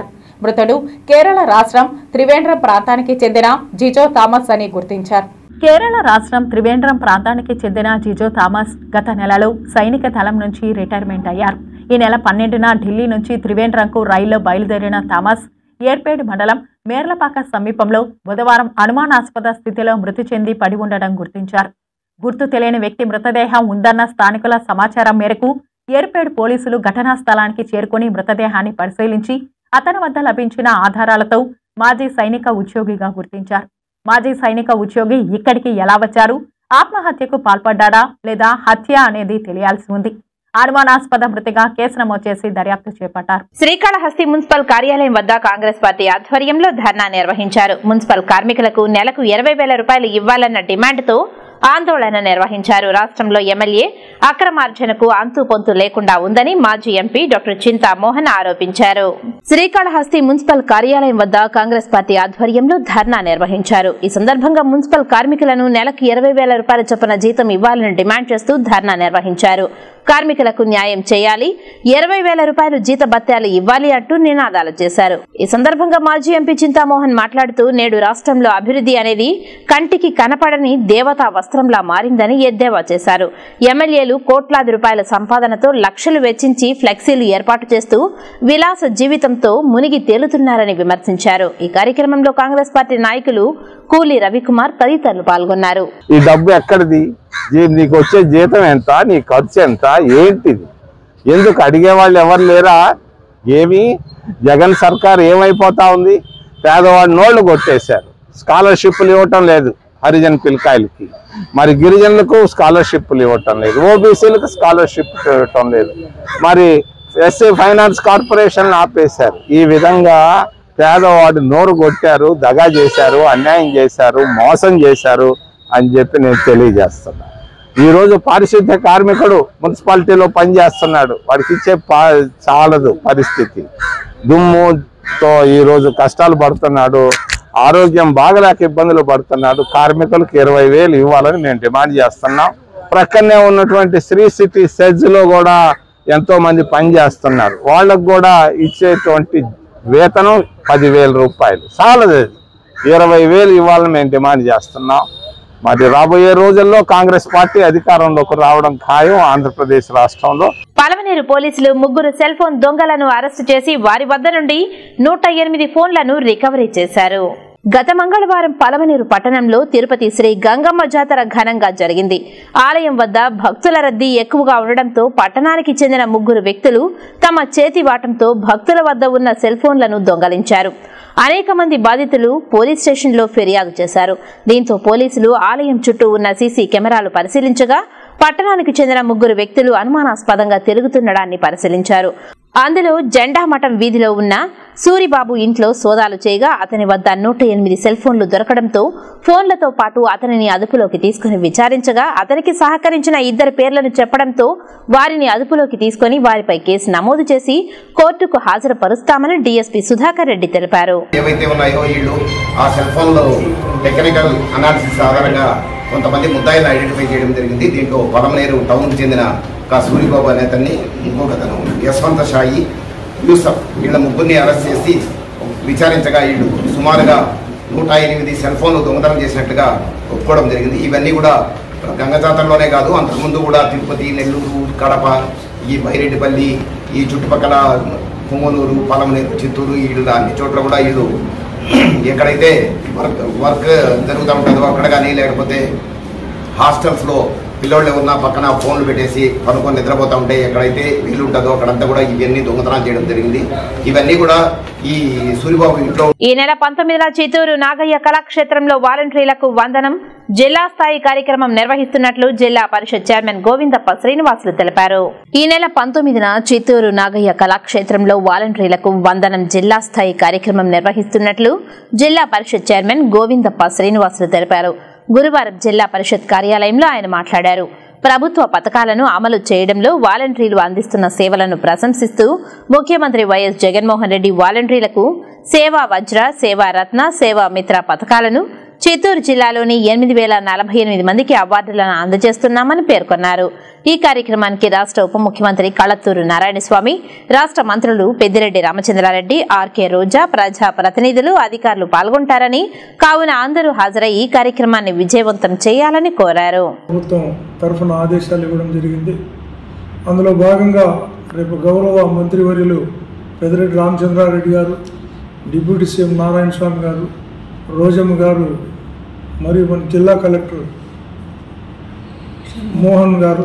మృతుడు కేరళ రాష్ట్రం త్రివేంద్రం ప్రాంతానికి చెందిన జిజో థామస్ అని గుర్తించారు కేరళ రాష్ట్రం త్రివేంద్రం ప్రాంతానికి చెందిన జిజో థామస్ గత నెలలో సైనిక దళం నుంచి రిటైర్మెంట్ అయ్యారు ఈ నెల పన్నెండున ఢిల్లీ నుంచి త్రివేంద్రంకు రైల్లో బయలుదేరిన థామస్ ఏర్పేడ్ మండలం మేర్లపాక సమీపంలో బుధవారం అనుమానాస్పద స్థితిలో మృతి చెంది పడి ఉండడం గుర్తించారు గుర్తు తెలియని వ్యక్తి మృతదేహం ఉందన్న స్థానికుల సమాచారం మేరకు ఏర్పేడ్ పోలీసులు ఘటనా స్థలానికి చేరుకుని మృతదేహాన్ని పరిశీలించి అతని వద్ద లభించిన ఆధారాలతో మాజీ సైనిక ఉద్యోగిగా గుర్తించారు మాజీ సైనిక ఉద్యోగి ఇక్కడికి ఎలా వచ్చారు ఆత్మహత్యకు పాల్పడ్డాడా లేదా హత్య అనేది తెలియాల్సి ఉంది అనుమానాస్పద మృతిగా కేసు నమోదు చేసి దర్యాప్తు చేపట్టారు శ్రీకాళహస్తి మున్సిపల్ కార్యాలయం వద్ద కాంగ్రెస్ పార్టీ ఆధ్వర్యంలో ధర్నా నిర్వహించారు మున్సిపల్ కార్మికులకు నెలకు ఇరవై వేల రూపాయలు ఇవ్వాలన్న డిమాండ్తో ఆందోళన నిర్వహించారు రాష్ట్రంలో ఎమ్మెల్యే అక్రమార్జనకు అంతు పొంతు లేకుండా ఉందని మాజీ ఎంపీ డాక్టర్ చింతా మోహన్ ఆరోపించారు శ్రీకాళహస్తి మున్సిపల్ కార్యాలయం వద్ద కాంగ్రెస్ పార్టీ ఆధ్వర్యంలో ధర్నా నిర్వహించారు ఈ సందర్భంగా మున్సిపల్ కార్మికులను నెలకు ఇరవై వేల రూపాయల చొప్పున జీతం ఇవ్వాలని డిమాండ్ చేస్తూ ధర్నా నిర్వహించారు కార్మికులకు న్యాయం చేయాలి ఇరవై వేల రూపాయలు జీత భత్యాలు ఇవ్వాలి అంటూ నినాదాలు చేశారు ఈ సందర్భంగా మాజీ ఎంపీ చింతామోహన్ మాట్లాడుతూ నేడు రాష్ట్రంలో అభివృద్ధి అనేది కంటికి కనపడని దేవతా వస్త్రంలా మారిందని ఎద్దేవా చేశారు ఎమ్మెల్యేలు కోట్లాది రూపాయల సంపాదనతో లక్షలు వెచ్చించి ఫ్లెక్సీలు ఏర్పాటు చేస్తూ విలాస జీవితంతో మునిగి తేలుతున్నారని విమర్శించారు ఈ కార్యక్రమంలో కాంగ్రెస్ పార్టీ నాయకులు కూలి రవికుమార్ తదితరులు పాల్గొన్నారు ఈ డబ్బు ఎక్కడిది జీ- నీకు వచ్చే జీతం ఎంత నీ ఖర్చు ఎంత ఏంటిది ఎందుకు అడిగే వాళ్ళు ఎవరు లేరా ఏమి జగన్ సర్కార్ ఏమైపోతా ఉంది పేదవాడి నోళ్లు కొట్టేశారు స్కాలర్షిప్లు ఇవ్వటం లేదు హరిజన్ పిల్లకాయలకి మరి గిరిజనులకు స్కాలర్షిప్లు ఇవ్వటం లేదు ఓబీసీలకు స్కాలర్షిప్ ఇవ్వటం లేదు మరి ఎస్సీ ఫైనాన్స్ కార్పొరేషన్ ఆపేశారు ఈ విధంగా పేదవాడు నోరు కొట్టారు దగా చేశారు అన్యాయం చేశారు మోసం చేశారు అని చెప్పి నేను తెలియజేస్తున్నా ఈ రోజు పారిశుద్ధ్య కార్మికుడు మున్సిపాలిటీలో పనిచేస్తున్నాడు వాడికి ఇచ్చే పా చాలదు పరిస్థితి దుమ్ముతో ఈ రోజు కష్టాలు పడుతున్నాడు ఆరోగ్యం బాగలేక ఇబ్బందులు పడుతున్నాడు కార్మికులకు ఇరవై వేలు ఇవ్వాలని మేము డిమాండ్ చేస్తున్నాం ప్రక్కనే ఉన్నటువంటి శ్రీ సిటీ సెజ్ లో కూడా ఎంతో మంది పని చేస్తున్నారు వాళ్ళకు కూడా ఇచ్చేటువంటి వేతనం పదివేల రూపాయలు చాలదు అది. ఇరవై వేలు ఇవ్వాలని మేము డిమాండ్ చేస్తున్నాం మరి రాబోయే రోజుల్లో కాంగ్రెస్ పార్టీ అధికారంలోకి రావడం ఖాయం ఆంధ్రప్రదేశ్ రాష్ట్రంలో పలమనేరు పోలీసులు ముగ్గురు సెల్ ఫోన్ దొంగలను అరెస్టు చేసి వారి వద్ద నుండి నూట ఎనిమిది ఫోన్లను రికవరీ చేశారు గత మంగళవారం పలమనేరు పట్టణంలో తిరుపతి శ్రీ గంగమ్మ జాతర ఘనంగా జరిగింది ఆలయం వద్ద భక్తుల రద్దీ ఎక్కువగా ఉండడంతో పట్టణానికి చెందిన ముగ్గురు వ్యక్తులు తమ చేతి వాటంతో భక్తుల వద్ద ఉన్న సెల్ ఫోన్లను దొంగలించారు అనేక మంది బాధితులు పోలీస్ స్టేషన్లో ఫిర్యాదు చేశారు దీంతో పోలీసులు ఆలయం చుట్టూ ఉన్న సీసీ కెమెరాలు పరిశీలించగా పట్టణానికి చెందిన ముగ్గురు వ్యక్తులు అనుమానాస్పదంగా తిరుగుతుండడాన్ని పరిశీలించారు అందులో జెండా మఠం వీధిలో ఉన్న సూరిబాబు ఇంట్లో సోదాలు చేయగా అతని వద్ద నూట ఎనిమిది సెల్ ఫోన్లు దొరకడంతో ఫోన్లతో పాటు అతనిని అదుపులోకి తీసుకుని విచారించగా అతనికి సహకరించిన ఇద్దరు పేర్లను చెప్పడంతో వారిని అదుపులోకి తీసుకుని వారిపై కేసు నమోదు చేసి కోర్టుకు హాజరుపరుస్తామని డీఎస్పీ సుధాకర్ రెడ్డి తెలిపారు ఏవైతే ఉన్నాయో వీళ్ళు ఆ సెల్ ఫోన్లో టెక్నికల్ అనాలిసిస్ ఆధారంగా కొంతమంది ముద్దాయిలను ఐడెంటిఫై చేయడం జరిగింది దీంట్లో పొలంనేరు టౌన్కి చెందిన ఒక సూరిబాబు అనే అతన్ని ఇంకొక అతను యశ్వంత షాయి యూసఫ్ వీళ్ళ ముగ్గురిని అరెస్ట్ చేసి విచారించగా వీళ్ళు సుమారుగా నూట ఎనిమిది సెల్ ఫోన్లు దొంగతనం చేసినట్లుగా ఒప్పుకోవడం జరిగింది ఇవన్నీ కూడా గంగ జాతరలోనే కాదు అంతకుముందు కూడా తిరుపతి నెల్లూరు కడప ఈ బైరెడ్డిపల్లి ఈ చుట్టుపక్కల పుంగనూరు పలమనేరు చిత్తూరు వీళ్ళు అన్ని చోట్ల కూడా వీళ్ళు ఎక్కడైతే వర్క్ వర్క్ జరుగుతూ ఉంటుందో అక్కడ కానీ లేకపోతే హాస్టల్స్లో పిల్లోళ్ళు ఉన్న పక్కన ఫోన్లు పెట్టేసి పనుకొని నిద్రపోతూ ఉంటే ఎక్కడైతే వీలు ఉంటుందో అక్కడంతా కూడా ఇవన్నీ దొంగతనాలు చేయడం జరిగింది ఇవన్నీ కూడా ఈ సూరిబాబు ఇంట్లో ఈ నెల పంతొమ్మిదిన చిత్తూరు నాగయ్య కళాక్షేత్రంలో వాలంటీర్లకు వందనం జిల్లా స్థాయి కార్యక్రమం నిర్వహిస్తున్నట్లు జిల్లా పరిషత్ చైర్మన్ గోవిందప్ప శ్రీనివాసులు తెలిపారు ఈ నెల పంతొమ్మిదిన చిత్తూరు నాగయ్య కళాక్షేత్రంలో వాలంటీర్లకు వందనం జిల్లా స్థాయి కార్యక్రమం నిర్వహిస్తున్నట్లు జిల్లా పరిషత్ చైర్మన్ గోవిందప్ప శ్రీనివాసులు తెలిపారు గురువారం జిల్లా పరిషత్ కార్యాలయంలో ఆయన మాట్లాడారు ప్రభుత్వ పథకాలను అమలు చేయడంలో వాలంటీర్లు అందిస్తున్న సేవలను ప్రశంసిస్తూ ముఖ్యమంత్రి వైఎస్ జగన్మోహన్ రెడ్డి వాలంటీర్లకు సేవా వజ్ర సేవా రత్న సేవా మిత్ర పథకాలను చిత్తూరు జిల్లాలోని ఎనిమిది వేల నలభై ఎనిమిది మందికి అవార్డులను అందజేస్తున్నామని పేర్కొన్నారు ఈ కార్యక్రమానికి రాష్ట్ర ఉప ముఖ్యమంత్రి కళత్తూరు నారాయణస్వామి రాష్ట్ర మంత్రులు పెద్దిరెడ్డి రామచంద్రారెడ్డి ఆర్కే రోజా ప్రజా ప్రతినిధులు అధికారులు పాల్గొంటారని కావున అందరూ హాజరై ఈ కార్యక్రమాన్ని విజయవంతం చేయాలని కోరారు ప్రభుత్వం తరఫున ఆదేశాలు ఇవ్వడం జరిగింది అందులో భాగంగా రేపు గౌరవ మంత్రివర్యులు పెద్దిరెడ్డి రామచంద్రారెడ్డి గారు డిప్యూటీ సీఎం నారాయణ స్వామి గారు రోజమ్మ గారు మరియు మన జిల్లా కలెక్టర్ మోహన్ గారు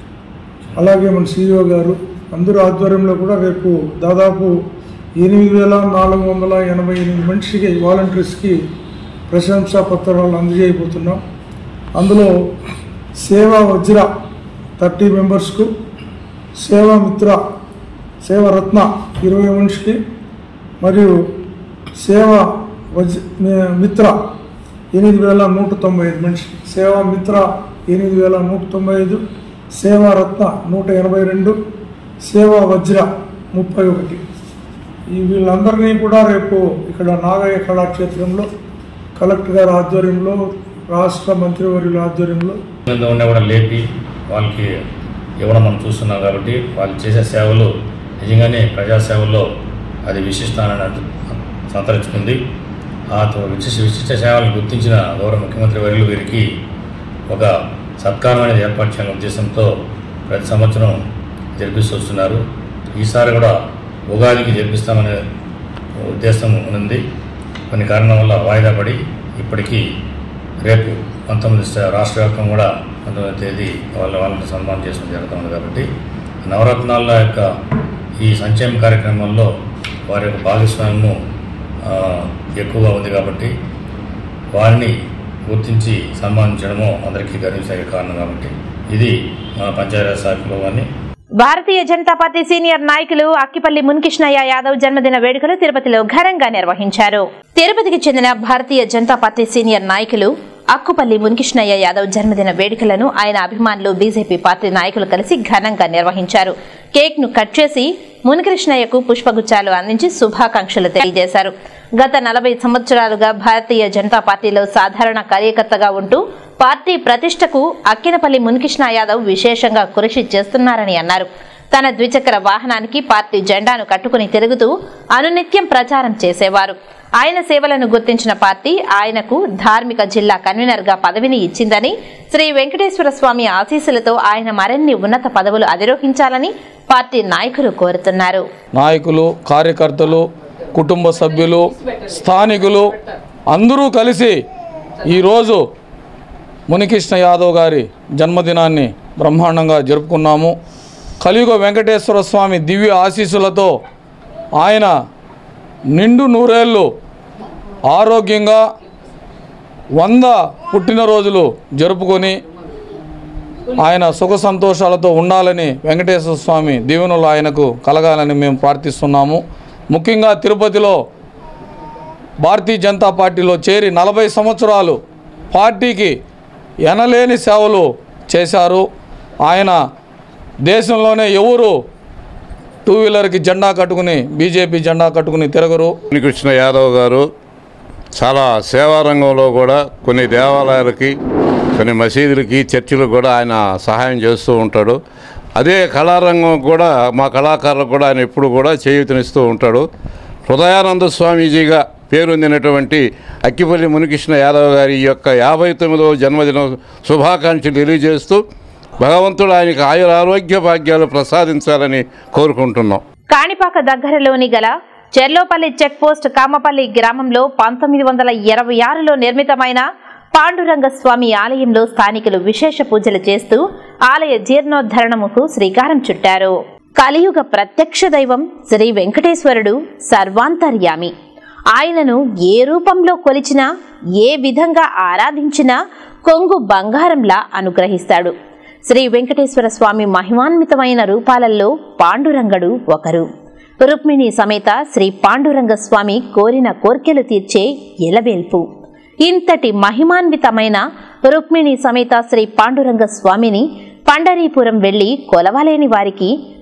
అలాగే మన సిఇఓ గారు అందరూ ఆధ్వర్యంలో కూడా రేపు దాదాపు ఎనిమిది వేల నాలుగు వందల ఎనభై ఎనిమిది మనిషికి వాలంటీర్స్కి ప్రశంసా పత్రాలు అందజేయబోతున్నాం అందులో సేవా వజ్ర థర్టీ మెంబర్స్కు సేవా మిత్ర సేవరత్న ఇరవై మనిషికి మరియు సేవ వజ్ మిత్ర ఎనిమిది వేల నూట తొంభై ఐదు మనిషికి సేవా మిత్ర ఎనిమిది వేల నూట తొంభై ఐదు సేవా రత్న నూట ఎనభై రెండు సేవా వజ్ర ముప్పై ఒకటి ఈ వీళ్ళందరినీ కూడా రేపు ఇక్కడ నాగయ్య కళాక్షేత్రంలో కలెక్టర్ గారి ఆధ్వర్యంలో రాష్ట్ర మంత్రివర్యుల ఆధ్వర్యంలో మీద ఉండే కూడా లేపి వాళ్ళకి ఇవ్వడం మనం చూస్తున్నాం కాబట్టి వాళ్ళు చేసే సేవలు నిజంగానే ప్రజాసేవల్లో అది విశిష్టాన్ని సంతరించుకుంది ఆ తో- విశిష్ట విశిష్ట సేవలను గుర్తించిన గౌరవ ముఖ్యమంత్రి వర్యులు వీరికి ఒక సత్కారం అనేది ఏర్పాటు చేయాలనే ఉద్దేశంతో ప్రతి సంవత్సరం జరిపిస్తూ వస్తున్నారు ఈసారి కూడా ఉగాదికి జరిపిస్తామనే ఉద్దేశం ఉంది కొన్ని కారణాల వల్ల వాయిదా పడి ఇప్పటికీ రేపు పంతొమ్మిది స- రాష్ట్ర వ్యాప్తంగా కూడా పంతొమ్మిది తేదీ వాళ్ళ వాళ్ళని సన్మానం చేయడం జరుగుతుంది కాబట్టి నవరత్నాల యొక్క ఈ సంక్షేమ కార్యక్రమంలో వారి యొక్క భాగస్వామ్యము ఆ, ఎక్కువగా ఉంది కాబట్టి వారిని గుర్తించి సన్మానించడము అందరికీ గర్వించే కారణం కాబట్టి ఇది మన పంచాయతీ శాఖలో కానీ భారతీయ జనతా పార్టీ సీనియర్ నాయకులు అక్కిపల్లి మున్కృష్ణయ్య యాదవ్ జన్మదిన వేడుకలు తిరుపతిలో ఘనంగా నిర్వహించారు తిరుపతికి చెందిన భారతీయ జనతా పార్టీ సీనియర్ నాయకులు అక్కుపల్లి మున్కృష్ణయ్య యాదవ్ జన్మదిన వేడుకలను ఆయన అభిమానులు బీజేపీ పార్టీ నాయకులు కలిసి ఘనంగా నిర్వహించారు కేక్ ను కట్ చేసి మున్కృష్ణయ్యకు పుష్పగుచ్చాలు అందించి శుభాకాంక్షలు తెలియజేశారు గత నలభై సంవత్సరాలుగా భారతీయ జనతా పార్టీలో సాధారణ కార్యకర్తగా ఉంటూ పార్టీ ప్రతిష్టకు అక్కినపల్లి మున్కృష్ణ యాదవ్ విశేషంగా కృషి చేస్తున్నారని అన్నారు తన ద్విచక్ర వాహనానికి పార్టీ జెండాను కట్టుకుని తిరుగుతూ అనునిత్యం ప్రచారం చేసేవారు ఆయన సేవలను గుర్తించిన పార్టీ ఆయనకు ధార్మిక జిల్లా కన్వీనర్ గా పదవిని ఇచ్చిందని శ్రీ వెంకటేశ్వర స్వామి ఆశీస్సులతో ఆయన మరిన్ని ఉన్నత పదవులు అధిరోహించాలని పార్టీ నాయకులు కోరుతున్నారు నాయకులు కార్యకర్తలు కుటుంబ సభ్యులు స్థానికులు అందరూ కలిసి ఈరోజు మునికృష్ణ యాదవ్ గారి జన్మదినాన్ని బ్రహ్మాండంగా జరుపుకున్నాము కలియుగ వెంకటేశ్వర స్వామి దివ్య ఆశీస్సులతో ఆయన నిండు నూరేళ్ళు ఆరోగ్యంగా వంద పుట్టినరోజులు జరుపుకొని ఆయన సుఖ సంతోషాలతో ఉండాలని వెంకటేశ్వర స్వామి దీవెనలు ఆయనకు కలగాలని మేము ప్రార్థిస్తున్నాము ముఖ్యంగా తిరుపతిలో భారతీయ జనతా పార్టీలో చేరి నలభై సంవత్సరాలు పార్టీకి ఎనలేని సేవలు చేశారు ఆయన దేశంలోనే ఎవరు టూ వీలర్కి జెండా కట్టుకుని బీజేపీ జెండా కట్టుకుని తిరగరు కృష్ణ యాదవ్ గారు చాలా సేవా రంగంలో కూడా కొన్ని దేవాలయాలకి కొన్ని మసీదులకి చర్చిలకు కూడా ఆయన సహాయం చేస్తూ ఉంటాడు అదే కళారంగం కూడా మా కళాకారులకు కూడా ఆయన ఎప్పుడు కూడా చేయూతనిస్తూ ఉంటాడు హృదయానంద స్వామీజీగా పేరొందినటువంటి అక్కిపల్లి మునికృష్ణ యాదవ్ గారి యొక్క యాభై తొమ్మిదవ జన్మదిన శుభాకాంక్షలు తెలియజేస్తూ భగవంతుడు ఆయనకు ఆయుర ఆరోగ్య భాగ్యాలు ప్రసాదించాలని కోరుకుంటున్నాం కాణిపాక దగ్గరలోని గల చెర్లోపల్లి చెక్ పోస్ట్ కామపల్లి గ్రామంలో పంతొమ్మిది వందల ఇరవై ఆరులో నిర్మితమైన పాండురంగ స్వామి ఆలయంలో స్థానికులు విశేష పూజలు చేస్తూ ఆలయ జీర్ణోద్ధరణముకు శ్రీకారం చుట్టారు కలియుగ ప్రత్యక్ష దైవం శ్రీ వెంకటేశ్వరుడు సర్వాంతర్యామి ఆయనను ఏ రూపంలో కొలిచినా ఏ విధంగా ఆరాధించినా కొంగు బంగారంలా అనుగ్రహిస్తాడు శ్రీ వెంకటేశ్వర స్వామి మహిమాన్వితమైన రూపాలలో పాండురంగడు ఒకరు రుక్మిణి సమేత శ్రీ పాండురంగ స్వామి కోరిన కోర్కెలు తీర్చే ఎలవేల్పు ఇంతటి మహిమాన్వితమైన రుక్మిణి సమేత శ్రీ పాండురంగ స్వామిని పండరీపురం వెళ్లి కొలవలేని వారికి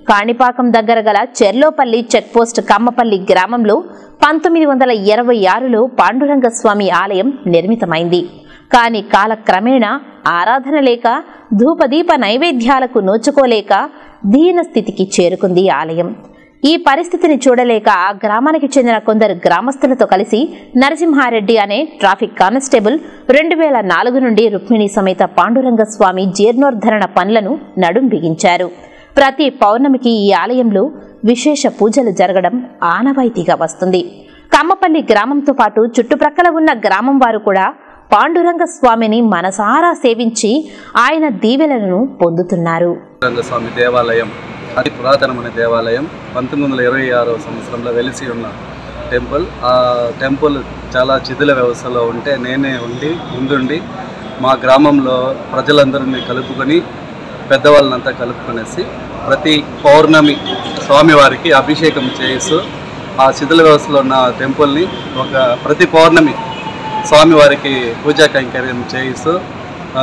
కాణిపాకం దగ్గర గల చెర్లోపల్లి చెక్పోస్ట్ కమ్మపల్లి గ్రామంలో పంతొమ్మిది వందల ఇరవై ఆరులో పాండురంగ స్వామి ఆలయం నిర్మితమైంది కాని కాలక్రమేణా ఆరాధన లేక ధూపదీప నైవేద్యాలకు నోచుకోలేక దీన స్థితికి చేరుకుంది ఆలయం ఈ పరిస్థితిని చూడలేక ఆ గ్రామానికి చెందిన కొందరు గ్రామస్తులతో కలిసి నరసింహారెడ్డి అనే ట్రాఫిక్ కానిస్టేబుల్ రెండు వేల నాలుగు నుండి రుక్మిణి సమేత పాండురంగ స్వామి జీర్ణోద్ధరణ పనులను నడుం బిగించారు ప్రతి పౌర్ణమికి ఈ ఆలయంలో విశేష పూజలు జరగడం ఆనవాయితీగా వస్తుంది కమ్మపల్లి గ్రామంతో పాటు చుట్టుప్రక్కల ఉన్న గ్రామం వారు కూడా పాండురంగ స్వామిని మనసారా సేవించి ఆయన దీవెనలను పొందుతున్నారు రంగస్వామి దేవాలయం అతి పురాతనమైన దేవాలయం పంతొమ్మిది వందల ఇరవై ఆరో సంవత్సరంలో వెలిసి ఉన్న టెంపుల్ ఆ టెంపుల్ చాలా చిదుల వ్యవస్థలో ఉంటే నేనే ఉండి ముందుండి మా గ్రామంలో ప్రజలందరినీ కలుపుకొని పెద్దవాళ్ళనంతా కలుపుకొనేసి ప్రతి పౌర్ణమి స్వామివారికి అభిషేకం చేయిస్తూ ఆ శిథిల వ్యవస్థలో ఉన్న టెంపుల్ని ఒక ప్రతి పౌర్ణమి స్వామివారికి పూజా కైంకర్యం చేయిస్తూ ఆ,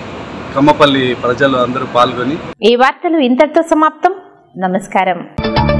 కమ్మపల్లి ప్రజలు అందరూ పాల్గొని ఈ వార్తలు ఇంతటితో సమాప్తం నమస్కారం